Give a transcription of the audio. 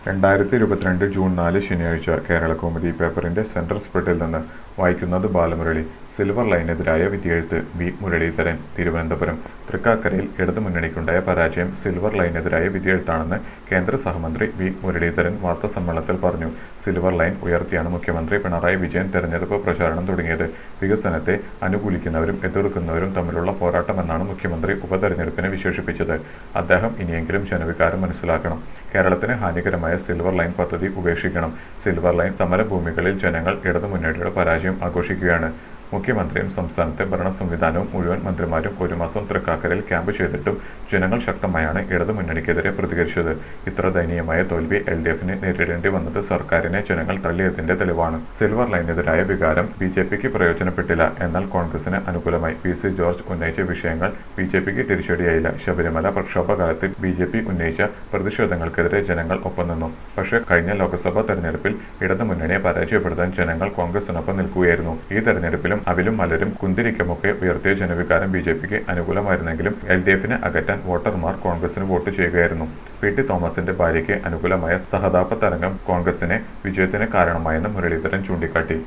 രണ്ടായിരത്തി ഇരുപത്തിരണ്ട് ജൂൺ നാല് ശനിയാഴ്ച കേരളകൗമുദി പേപ്പറിന്റെ സെൻട്രൽ സ്പ്രെഡിൽ നിന്ന് വായിക്കുന്നത് ബാലമുരളി സിൽവർ ലൈനെതിരായ വിധിയെഴുത്ത് വി മുരളീധരൻ തിരുവനന്തപുരം തൃക്കാക്കരയിൽ ഇടതുമുന്നണിക്കുണ്ടായ പരാജയം സിൽവർ ലൈനെതിരായ വിധിയെഴുത്താണെന്ന് കേന്ദ്ര സഹമന്ത്രി വി മുരളീധരൻ വാർത്താസമ്മേളനത്തിൽ പറഞ്ഞു സിൽവർ ലൈൻ ഉയർത്തിയാണ് മുഖ്യമന്ത്രി പിണറായി വിജയൻ തെരഞ്ഞെടുപ്പ് പ്രചാരണം തുടങ്ങിയത് വികസനത്തെ അനുകൂലിക്കുന്നവരും എതിർക്കുന്നവരും തമ്മിലുള്ള പോരാട്ടമെന്നാണ് മുഖ്യമന്ത്രി ഉപതെരഞ്ഞെടുപ്പിനെ വിശേഷിപ്പിച്ചത് അദ്ദേഹം ഇനിയെങ്കിലും ജനവികാരം മനസ്സിലാക്കണം കേരളത്തിന് ഹാനികരമായ സിൽവർ ലൈൻ പദ്ധതി ഉപേക്ഷിക്കണം സിൽവർ ലൈൻ സമരഭൂമികളിൽ ജനങ്ങൾ ഇടതുമുന്നണിയുടെ പരാജയം ആഘോഷിക്കുകയാണ് മുഖ്യമന്ത്രിയും സംസ്ഥാനത്തെ ഭരണ സംവിധാനവും മുഴുവൻ മന്ത്രിമാരും ഒരു മാസം തൃക്കാക്കരയിൽ ക്യാമ്പ് ചെയ്തിട്ടും ജനങ്ങൾ ശക്തമായാണ് ഇടതുമുന്നണിക്കെതിരെ പ്രതികരിച്ചത് ഇത്ര ദയനീയമായ തോൽവി എൽ ഡി എഫിന് നേരിടേണ്ടി വന്നത് സർക്കാരിനെ ജനങ്ങൾ തള്ളിയതിന്റെ തെളിവാണ് സിൽവർ ലൈനെതിരായ വികാരം ബി ജെ പിക്ക് പ്രയോജനപ്പെട്ടില്ല എന്നാൽ കോൺഗ്രസിന് അനുകൂലമായി പി സി ജോർജ് ഉന്നയിച്ച വിഷയങ്ങൾ ബി ജെ പിക്ക് തിരിച്ചടിയായില്ല ശബരിമല പ്രക്ഷോഭകാലത്തിൽ ബി ജെ പി ഉന്നയിച്ച പ്രതിഷേധങ്ങൾക്കെതിരെ ജനങ്ങൾ ഒപ്പം നിന്നു പക്ഷേ കഴിഞ്ഞ ലോക്സഭാ തെരഞ്ഞെടുപ്പിൽ ഇടതുമുന്നണിയെ പരാജയപ്പെടുത്താൻ ജനങ്ങൾ കോൺഗ്രസിനൊപ്പം നിൽക്കുകയായിരുന്നു ഈ തെരഞ്ഞെടുപ്പിലും അവിലും മലരും കുന്തിരിക്കമൊക്കെ ഉയർത്തിയ ജനവികാരം ബി ജെ പിക്ക് അനുകൂലമായിരുന്നെങ്കിലും എൽ ഡി എഫിനെ അകറ്റാൻ വോട്ടർമാർ കോൺഗ്രസിന് വോട്ട് ചെയ്യുകയായിരുന്നു പി ടി തോമസിന്റെ ഭാര്യയ്ക്ക് അനുകൂലമായ സഹതാപ തരംഗം കോൺഗ്രസിനെ വിജയത്തിന് കാരണമായെന്ന് മുരളീധരൻ ചൂണ്ടിക്കാട്ടി